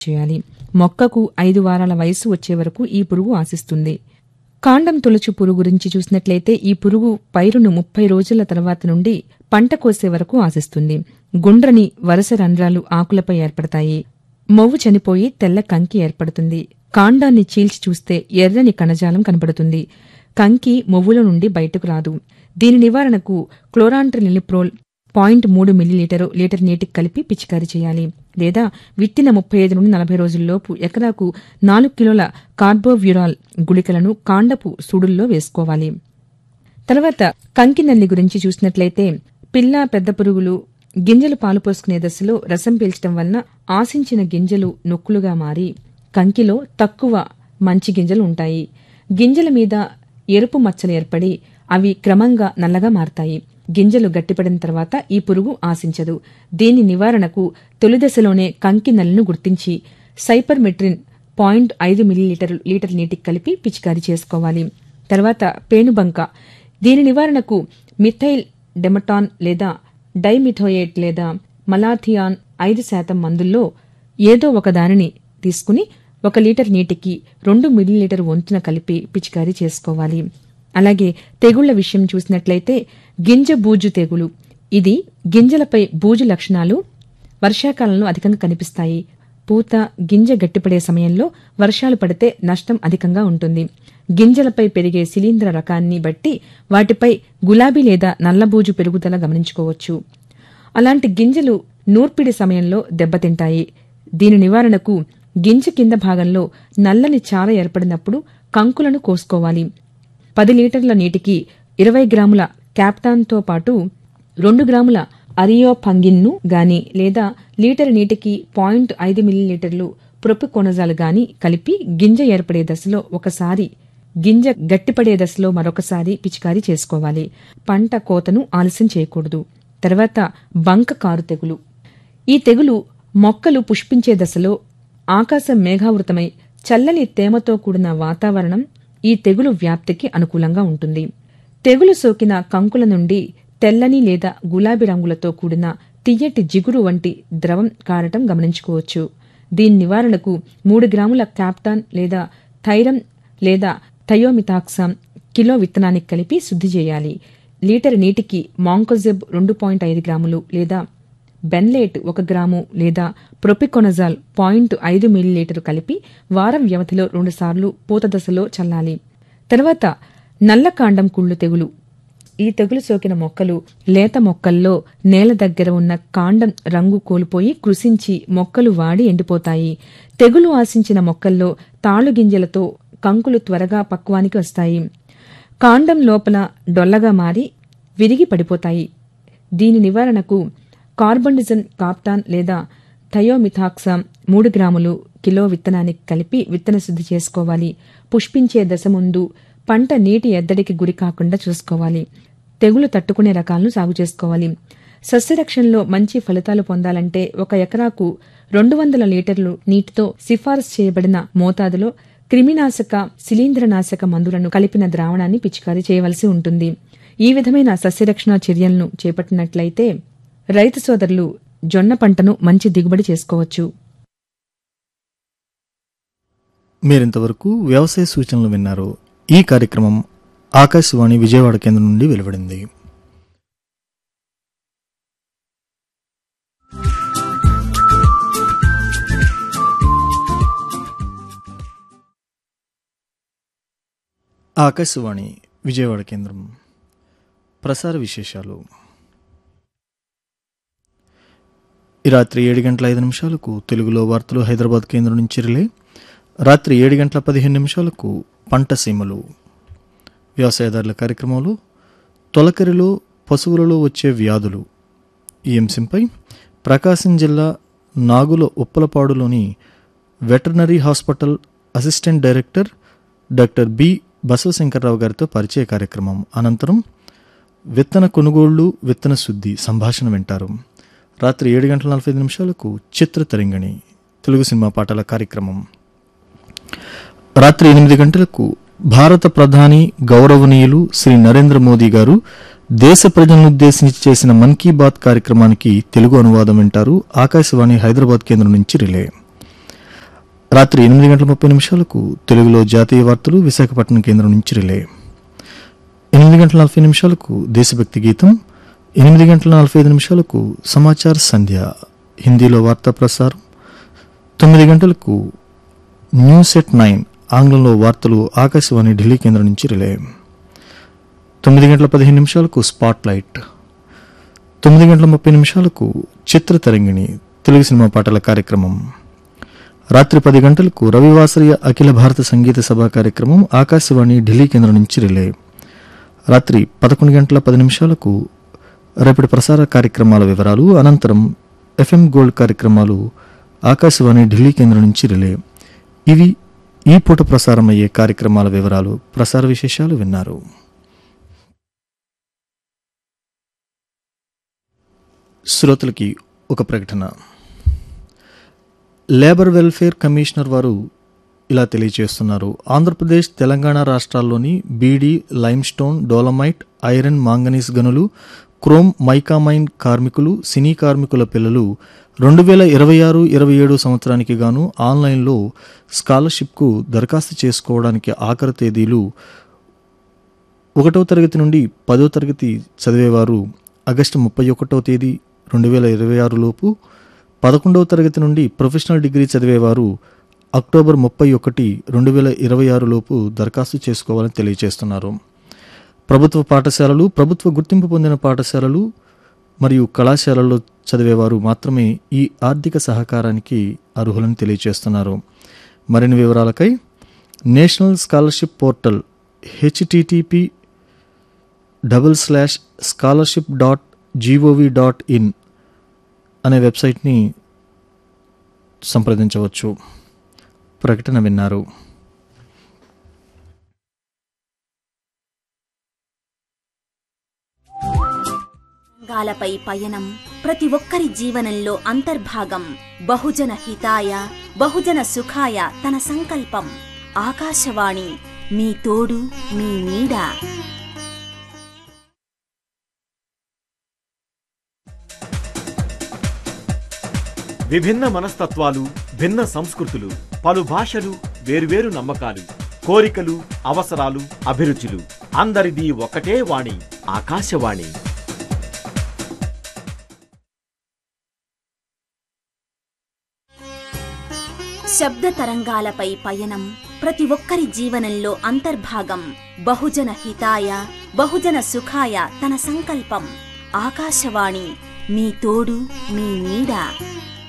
చేయాలి మొక్కకు ఐదు వారాల వయసు వచ్చే వరకు ఈ పురుగు ఆశిస్తుంది కాండం తొలచు పురుగు గురించి చూసినట్లయితే ఈ పురుగు పైరును ముప్పై రోజుల తర్వాత నుండి పంట కోసే వరకు ఆశిస్తుంది గుండ్రని వరుస రంధ్రాలు ఆకులపై ఏర్పడతాయి మొవ్వు చనిపోయి తెల్ల కంకి ఏర్పడుతుంది కాండాన్ని చీల్చి చూస్తే ఎర్రని కణజాలం కనపడుతుంది కంకి మొవ్వుల నుండి బయటకు రాదు దీని నివారణకు క్లోరాంట్రిలిప్రోల్ పాయింట్ మూడు మిల్లీలీటరు లీటర్ నీటికి కలిపి పిచికారీ చేయాలి లేదా విత్తిన ముప్పై ఐదు నుండి నలభై రోజుల్లోపు ఎకరాకు నాలుగు కిలోల కార్బోవ్యురాల్ గుళికలను కాండపు సుడుల్లో వేసుకోవాలి తర్వాత కంకి నల్లి గురించి చూసినట్లయితే పిల్ల పెద్ద పురుగులు గింజలు పాలు పోసుకునే దశలో రసం పీల్చడం వలన ఆశించిన గింజలు నొక్కులుగా మారి కంకిలో తక్కువ మంచి గింజలు ఉంటాయి గింజల మీద ఎరుపు మచ్చలు ఏర్పడి అవి క్రమంగా నల్లగా మారతాయి గింజలు గట్టిపడిన తర్వాత ఈ పురుగు ఆశించదు దీని నివారణకు తొలి దశలోనే కంకి నల్లిని గుర్తించి సైపర్మెట్రిన్ పాయింట్ ఐదు మిల్లీలీటర్ లీటర్ నీటికి కలిపి పిచికారీ చేసుకోవాలి తర్వాత పేనుబంక దీని నివారణకు మిథైల్ డెమటాన్ లేదా డైమిథోయేట్ లేదా మలాథియాన్ ఐదు శాతం మందుల్లో ఏదో ఒక దానిని తీసుకుని ఒక లీటర్ నీటికి రెండు మిల్లీలీటర్ వంతున కలిపి పిచికారీ చేసుకోవాలి అలాగే తెగుళ్ల విషయం చూసినట్లయితే గింజ బూజు తెగులు ఇది గింజలపై బూజు లక్షణాలు వర్షాకాలంలో అధికంగా కనిపిస్తాయి పూత గింజ గట్టిపడే సమయంలో వర్షాలు పడితే నష్టం అధికంగా ఉంటుంది గింజలపై పెరిగే శిలీంద్ర రకాన్ని బట్టి వాటిపై గులాబీ లేదా నల్లబూజు పెరుగుదల గమనించుకోవచ్చు అలాంటి గింజలు నూర్పిడి సమయంలో దెబ్బతింటాయి దీని నివారణకు గింజ కింద భాగంలో నల్లని చార ఏర్పడినప్పుడు కంకులను కోసుకోవాలి పది లీటర్ల నీటికి ఇరవై గ్రాముల క్యాప్టాన్తో పాటు రెండు గ్రాముల అరియోఫంగిన్ను గాని లేదా లీటర్ నీటికి పాయింట్ ఐదు మిల్లీలీటర్లు ప్రొపికొనజాలు గాని కలిపి గింజ ఏర్పడే దశలో ఒకసారి గింజ గట్టిపడే దశలో మరొకసారి పిచికారీ చేసుకోవాలి పంట కోతను ఆలస్యం చేయకూడదు తర్వాత బంక కారు తెగులు ఈ తెగులు మొక్కలు పుష్పించే దశలో ఆకాశం మేఘావృతమై చల్లని తేమతో కూడిన వాతావరణం ఈ తెగులు వ్యాప్తికి అనుకూలంగా ఉంటుంది తెగులు సోకిన కంకుల నుండి తెల్లని లేదా గులాబీ రంగులతో కూడిన తియ్యటి జిగురు వంటి ద్రవం కారటం గమనించుకోవచ్చు దీని నివారణకు మూడు గ్రాముల క్యాప్టాన్ లేదా థైరం లేదా థయోమితాక్సామ్ కిలో విత్తనానికి కలిపి శుద్ధి చేయాలి లీటర్ నీటికి మాంకోజెబ్ రెండు పాయింట్ ఐదు గ్రాములు లేదా బెన్లేట్ ఒక గ్రాము లేదా ప్రొపికొనజాల్ పాయింట్ ఐదు మిల్లీలీటర్ కలిపి వారం వ్యవధిలో రెండుసార్లు పూత దశలో చల్లాలి తర్వాత నల్లకాండం కుళ్ళు తెగులు ఈ తెగులు సోకిన మొక్కలు లేత మొక్కల్లో నేల దగ్గర ఉన్న కాండం రంగు కోల్పోయి కృషించి మొక్కలు వాడి ఎండిపోతాయి తెగులు ఆశించిన మొక్కల్లో తాళు గింజలతో కంకులు త్వరగా పక్వానికి వస్తాయి కాండం లోపల డొల్లగా మారి విరిగి పడిపోతాయి దీని నివారణకు కార్బండిజన్ కాప్టాన్ లేదా థయోమిథాక్సామ్ మూడు గ్రాములు కిలో విత్తనానికి కలిపి విత్తన శుద్ధి చేసుకోవాలి పుష్పించే దశ ముందు పంట నీటి ఎద్దడికి గురి కాకుండా చూసుకోవాలి తెగులు తట్టుకునే రకాలను సాగు చేసుకోవాలి సస్యరక్షణలో మంచి ఫలితాలు పొందాలంటే ఒక ఎకరాకు రెండు వందల లీటర్లు నీటితో సిఫారసు చేయబడిన మోతాదులో క్రిమినాశక శిలీంద్రనాశక మందులను కలిపిన ద్రావణాన్ని పిచికారీ చేయవలసి ఉంటుంది ఈ విధమైన సస్యరక్షణ చర్యలను చేపట్టినట్లయితే రైతు సోదరులు జొన్న పంటను మంచి దిగుబడి చేసుకోవచ్చు మీరింతవరకు వ్యవసాయ సూచనలు విన్నారు ఈ కార్యక్రమం ఆకాశవాణి విజయవాడ కేంద్రం నుండి వెలువడింది ఆకాశవాణి విజయవాడ కేంద్రం ప్రసార విశేషాలు ఈ రాత్రి ఏడు గంటల ఐదు నిమిషాలకు తెలుగులో వార్తలు హైదరాబాద్ కేంద్రం నుంచి రిలే రాత్రి ఏడు గంటల పదిహేను నిమిషాలకు పంట సీమలు వ్యవసాయదారుల కార్యక్రమంలో తొలకరిలో పశువులలో వచ్చే వ్యాధులు ఈ అంశంపై ప్రకాశం జిల్లా నాగుల ఉప్పలపాడులోని veterinary hospital assistant director doctor B బసవశంకర్రావు గారితో పరిచయ కార్యక్రమం అనంతరం విత్తన కొనుగోళ్లు విత్తన శుద్ధి సంభాషణ వింటారు రాత్రి ఏడు గంటల నలభై ఐదు నిమిషాలకు చిత్ర తరంగిణి తెలుగు సినిమా పాటల కార్యక్రమం రాత్రి ఎనిమిది గంటలకు భారత ప్రధాని గౌరవనీయులు శ్రీ నరేంద్ర మోదీ గారు దేశ ప్రజలనుద్దేశించి చేసిన మన్ కీ బాత్ కార్యక్రమానికి తెలుగు అనువాదం వింటారు ఆకాశవాణి హైదరాబాద్ కేంద్రం నుంచి రిలే రాత్రి ఎనిమిది గంటల ముప్పై నిమిషాలకు తెలుగులో జాతీయ వార్తలు విశాఖపట్నం కేంద్రం నుంచి రిలే ఎనిమిది గంటల నలభై నిమిషాలకు దేశభక్తి గీతం ఎనిమిది గంటల నలభై ఐదు నిమిషాలకు సమాచార సంధ్య హిందీలో వార్తా ప్రసారం తొమ్మిది గంటలకు న్యూస్ ఎట్ నైన్ ఆంగ్లంలో వార్తలు ఆకాశవాణి ఢిల్లీ కేంద్రం నుంచి రిలే తొమ్మిది గంటల పదిహేను నిమిషాలకు స్పాట్ లైట్ తొమ్మిది గంటల ముప్పై నిమిషాలకు చిత్ర తరంగిణి తెలుగు సినిమా పాటల కార్యక్రమం రాత్రి పది గంటలకు రవివాసరియ అఖిల భారత సంగీత సభ కార్యక్రమం ఆకాశవాణి ఢిల్లీ కేంద్రం నుంచి రిలే రాత్రి పదకొండు గంటల పది నిమిషాలకు రేపటి ప్రసార కార్యక్రమాల వివరాలు అనంతరం ఎఫ్ఎం గోల్డ్ కార్యక్రమాలు ఆకాశవాణి ఢిల్లీ కేంద్రం నుంచి రిలే ఇవి ఈ పూట ప్రసారమయ్యే కార్యక్రమాల వివరాలు ప్రసార విశేషాలు విన్నారు శ్రోతలకి ఒక ప్రకటన లేబర్ వెల్ఫేర్ కమిషనర్ వారు ఇలా తెలియజేస్తున్నారు ఆంధ్రప్రదేశ్ తెలంగాణ రాష్ట్రాల్లోని beedi limestone dolomite iron manganese గనులు క్రోమ్ మైకామైన్ కార్మికులు సినీ కార్మికుల పిల్లలు రెండు వేల ఇరవై ఆరు ఇరవై ఏడు సంవత్సరానికి గాను ఆన్లైన్లో స్కాలర్షిప్కు దరఖాస్తు చేసుకోవడానికి ఆఖరి తేదీలు ఒకటో తరగతి నుండి పదో తరగతి చదివేవారు ఆగస్టు ముప్పై ఒకటో తేదీ రెండు వేల ఇరవై ఆరు లోపు పదకొండవ తరగతి నుండి ప్రొఫెషనల్ డిగ్రీ చదివేవారు అక్టోబర్ ముప్పై ఒకటి రెండు వేల ఇరవై ఆరు లోపు దరఖాస్తు చేసుకోవాలని తెలియజేస్తున్నారు ప్రభుత్వ పాఠశాలలు ప్రభుత్వ గుర్తింపు పొందిన పాఠశాలలు మరియు కళాశాలల్లో చదివేవారు మాత్రమే ఈ ఆర్థిక సహకారానికి అర్హులని తెలియజేస్తున్నారు మరిన్ని వివరాలకై national scholarship portal H T T P double slash scholarship dot G O V dot in అనే వెబ్సైట్ని సంప్రదించవచ్చు ప్రకటన విన్నారు రంగాలపై పయనం ప్రతి ఒక్కరి జీవనంలో అంతర్భాగం బహుజన హితాయ బహుజన సుఖాయ తన సంకల్పం ఆకాశవాణి మీ తోడు మీ నీడ విభిన్న మనస్తత్వాలు భిన్న సంస్కృతులు పలు భాషలు వేర్వేరు నమ్మకాలు కోరికలు అవసరాలు అభిరుచులు అందరిది ఒకటే వాణి ఆకాశవాణి శబ్ద తరంగాలపై పయనం ప్రతి ఒక్కరి జీవనంలో అంతర్భాగం బహుజన హితాయ బహుజన సుఖాయ తన సంకల్పం ఆకాశవాణి మీ తోడు మీ నీడ